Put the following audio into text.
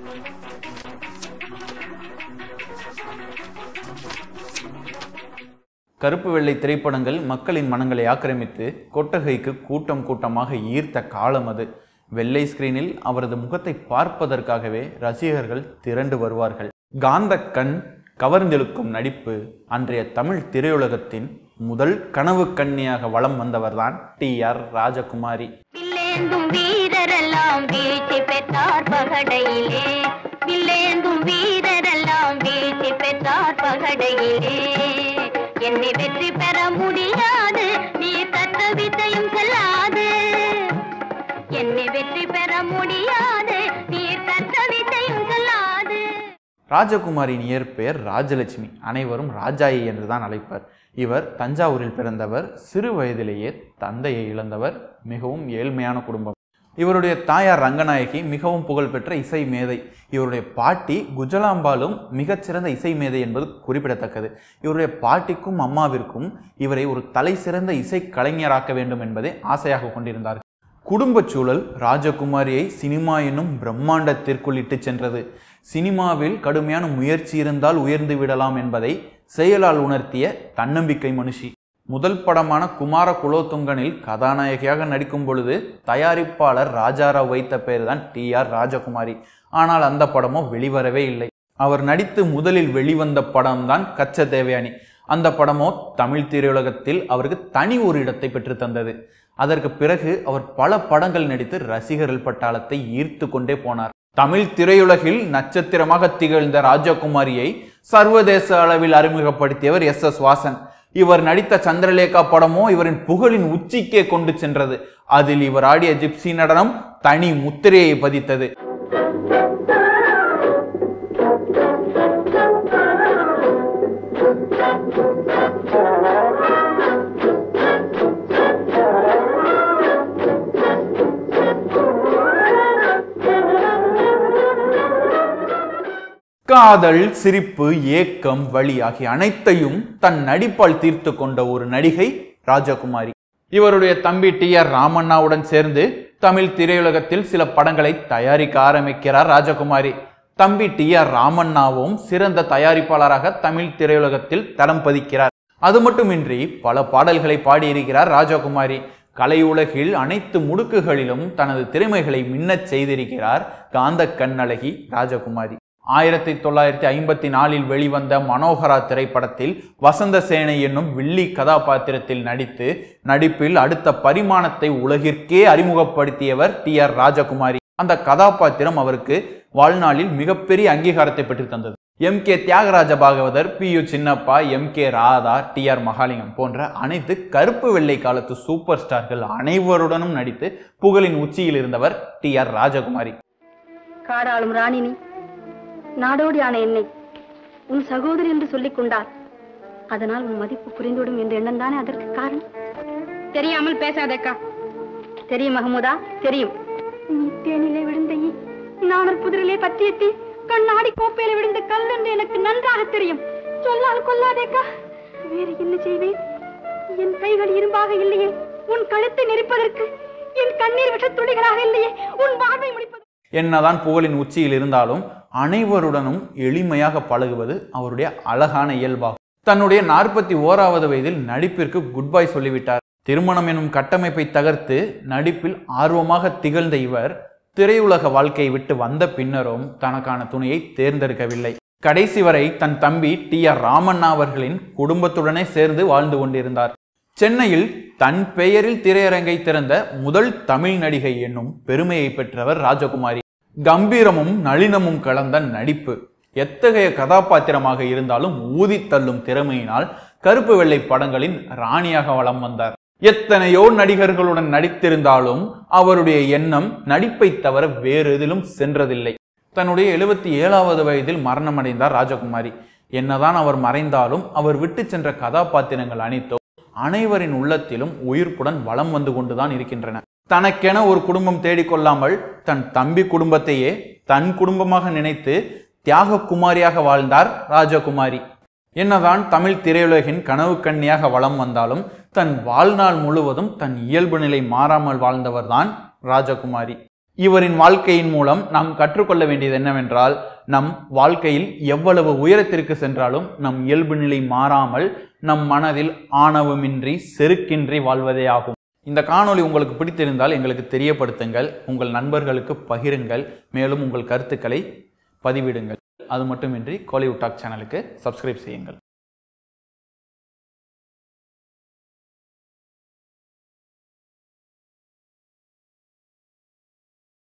கருப்பு வெள்ளை திரைப்படங்கள் மக்களின் மனங்களை ஆக்கிரமித்து கொட்டகைக்கு கூட்டம் கூட்டமாக ஈர்த்த காலம் அது வெள்ளை ஸ்கிரீனில் அவரது முகத்தை பார்ப்பதற்காகவே ரசிகர்கள் திரண்டு வருவார்கள் காந்த கண் கவர்ந்திழுக்கும் நடிப்பு அன்றைய தமிழ் திரையுலகத்தின் முதல் கனவு கன்னியாக வலம் வந்தவர்தான் டி ஆர் ராஜகுமாரி வில்லேந்தும் வீரரெல்லாம் வீழ்ச்சி பெற்றார் பகடையிலே வில்லேந்தும் வீரரெல்லாம் வீழ்ச்சி பெற்றார் பகடையிலே என்னை வெற்றி பெற முடியாது நீ கற்ற வித்தையும் செல்லாது என்னை வெற்றி பெற முடியாது நீ கற்ற வித்தையும் செல்லாது ராஜகுமாரியின் இயற்பெயர் ராஜலட்சுமி அனைவரும் ராஜாயி என்றுதான் அழைப்பர் இவர் தஞ்சாவூரில் பிறந்தவர் சிறு வயதிலேயே தந்தையை இழந்தவர் மிகவும் ஏழ்மையான குடும்பம் இவருடைய தாயார் ரங்கநாயகி மிகவும் புகழ்பெற்ற இசை மேதை இவருடைய பாட்டி குஜலாம்பாலும் மிகச்சிறந்த இசை மேதை என்பது குறிப்பிடத்தக்கது இவருடைய பாட்டிக்கும் அம்மாவிற்கும் இவரை ஒரு தலை சிறந்த இசை கலைஞராக்க வேண்டும் என்பதே ஆசையாக கொண்டிருந்தார்கள் குடும்பச் சூழல் ராஜகுமாரியை சினிமா என்னும் பிரம்மாண்டத்திற்குள் இட்டுச் சென்றது சினிமாவில் கடுமையான முயற்சி இருந்தால் உயர்ந்து விடலாம் என்பதை செயலால் உணர்த்திய தன்னம்பிக்கை மனுஷி முதல் படமான குமார குலோத்துங்கனில் கதாநாயகியாக நடிக்கும் பொழுது தயாரிப்பாளர் ராஜாராவ் வைத்த பெயர்தான் டி ஆர் ராஜகுமாரி ஆனால் அந்த படமோ வெளிவரவே இல்லை அவர் நடித்து முதலில் வெளிவந்த படம்தான் கச்ச தேவயானி அந்த படமோ தமிழ் திரையுலகத்தில் அவருக்கு தனி ஒரு இடத்தை பெற்று தந்தது அதற்கு பிறகு அவர் பல படங்கள் நடித்து ரசிகர்கள் பட்டாளத்தை ஈர்த்து கொண்டே போனார் தமிழ் திரையுலகில் நட்சத்திரமாக திகழ்ந்த ராஜகுமாரியை சர்வதேச அளவில் அறிமுகப்படுத்தியவர் எஸ் எஸ் வாசன் இவர் நடித்த சந்திரலேகா படமோ இவரின் புகழின் உச்சிக்கே கொண்டு சென்றது அதில் இவர் ஆடிய ஜிப்சி நடனம் தனி முத்திரையை பதித்தது காதல் சிரிப்பு ஏக்கம் வலி ஆகிய அனைத்தையும் தன் நடிப்பால் தீர்த்து கொண்ட ஒரு நடிகை ராஜகுமாரி இவருடைய தம்பி டி ஆர் ராமண்ணாவுடன் சேர்ந்து தமிழ் திரையுலகத்தில் சில படங்களை தயாரிக்க ஆரம்பிக்கிறார் ராஜகுமாரி தம்பி டி ஆர் ராமண்ணாவும் சிறந்த தயாரிப்பாளராக தமிழ் திரையுலகத்தில் தடம் பதிக்கிறார் அது மட்டுமின்றி பல பாடல்களை பாடியிருக்கிறார் ராஜகுமாரி கலை உலகில் அனைத்து முடுக்குகளிலும் தனது திறமைகளை மின்னச் செய்திருக்கிறார் காந்த கண்ணழகி ராஜகுமாரி ஆயிரத்தி தொள்ளாயிரத்தி ஐம்பத்தி நாலில் வெளிவந்த மனோகரா திரைப்படத்தில் வசந்த சேனை என்னும் வில்லி கதாபாத்திரத்தில் நடித்து நடிப்பில் அடுத்த பரிமாணத்தை உலகிற்கே அறிமுகப்படுத்தியவர் டி ஆர் ராஜகுமாரி அந்த கதாபாத்திரம் அவருக்கு வாழ்நாளில் மிகப்பெரிய அங்கீகாரத்தை பெற்று தந்தது M K Thyagaraja Bhagavathar P U Chinnappa M K Radha T R Mahalingam போன்ற அனைத்து கருப்பு வெள்ளை காலத்து சூப்பர் ஸ்டார்கள் அனைவருடனும் நடித்து புகழின் உச்சியில் இருந்தவர் டி ஆர் ராஜகுமாரி காடாளும் ராணினி நாடோடியான என்னை உன் சகோதரி என்று சொல்லிக் கொண்டார் அதனால் உன் மதிப்பு குறைந்துவிடும் என்ற எண்ணம் தானே அதற்கு காரணம் தெரியாமல் பேசாதேக்கா தெரியும் மகமுதா தெரியும் நீ தேனிலே விழுந்த ஈ நாணர் புதிரிலே பற்றிய தீ கண்ணாடி கோப்பையில விழுந்த கல் என்று எனக்கு நன்றாக தெரியும் சொல்லால் கொல்லாதேக்கா வேறு என்ன செய்வேன் என் கைகள் இரும்பாக இல்லையே உன் கழுத்தை நெரிப்பதற்கு என் கண்ணீர் விஷ துளிகளாக இல்லையே உன் வாழ்வை முடிப்பது என்னதான் புகழின் உச்சியில் இருந்தாலும் அனைவருடனும் எளிமையாக பழகுவது அவருடைய அழகான இயல்பாகும் தன்னுடைய நாற்பத்தி ஓராவது வயதில் நடிப்பிற்கு குட் பை சொல்லிவிட்டார் திருமணம் எனும் கட்டமைப்பை தகர்த்து நடிப்பில் ஆர்வமாக திகழ்ந்த இவர் திரையுலக வாழ்க்கையை விட்டு வந்த பின்னரும் தனக்கான துணையை தேர்ந்தெடுக்கவில்லை கடைசி வரை தன் தம்பி டி ஆர் ராமண்ணா அவர்களின் குடும்பத்துடனே சேர்ந்து வாழ்ந்து கொண்டிருந்தார் சென்னையில் தன் பெயரில் திரையரங்கை திறந்த முதல் தமிழ் நடிகை என்னும் பெருமையை பெற்றவர் ராஜகுமாரி கம்பீரமும் நளினமும் கலந்த நடிப்பு எத்தகைய கதாபாத்திரமாக இருந்தாலும் ஊதித் தள்ளும் திறமையினால் கருப்பு வெள்ளை படங்களின் ராணியாக வலம் வந்தார் எத்தனையோ நடிகர்களுடன் நடித்திருந்தாலும் அவருடைய எண்ணம் நடிப்பை தவிர வேறு எதிலும் சென்றதில்லை தன்னுடைய எழுபத்தி ஏழாவது வயதில் மரணமடைந்தார் ராஜகுமாரி என்னதான் அவர் மறைந்தாலும் அவர் விட்டு சென்ற கதாபாத்திரங்கள் அனைத்தும் அனைவரின் உள்ளத்திலும் உயிர்ப்புடன் வலம் வந்து கொண்டுதான் இருக்கின்றன தனக்கென ஒரு குடும்பம் தேடிக்கொள்ளாமல் தன் தம்பி குடும்பத்தையே தன் குடும்பமாக நினைத்து தியாக குமாரியாக வாழ்ந்தார் ராஜகுமாரி என்னதான் தமிழ் திரையுலகின் கனவு கண்ணியாக வலம் வந்தாலும் தன் வாழ்நாள் முழுவதும் தன் இயல்பு நிலை மாறாமல் வாழ்ந்தவர்தான் ராஜகுமாரி இவரின் வாழ்க்கையின் மூலம் நாம் கற்றுக்கொள்ள வேண்டியது என்னவென்றால் நம் வாழ்க்கையில் எவ்வளவு உயரத்திற்கு சென்றாலும் நம் இயல்பு நிலை மாறாமல் நம் மனதில் ஆணவமின்றி செருக்கின்றி வாழ்வதே ஆகும் இந்த காணொளி உங்களுக்கு பிடித்திருந்தால் எங்களுக்கு தெரியப்படுத்துங்கள் உங்கள் நண்பர்களுக்கு பகிருங்கள் மேலும் உங்கள் கருத்துக்களை பதிவிடுங்கள் அது மட்டுமின்றி கோலிவுட் டாக் சேனலுக்கு சப்ஸ்கிரைப் செய்யுங்கள்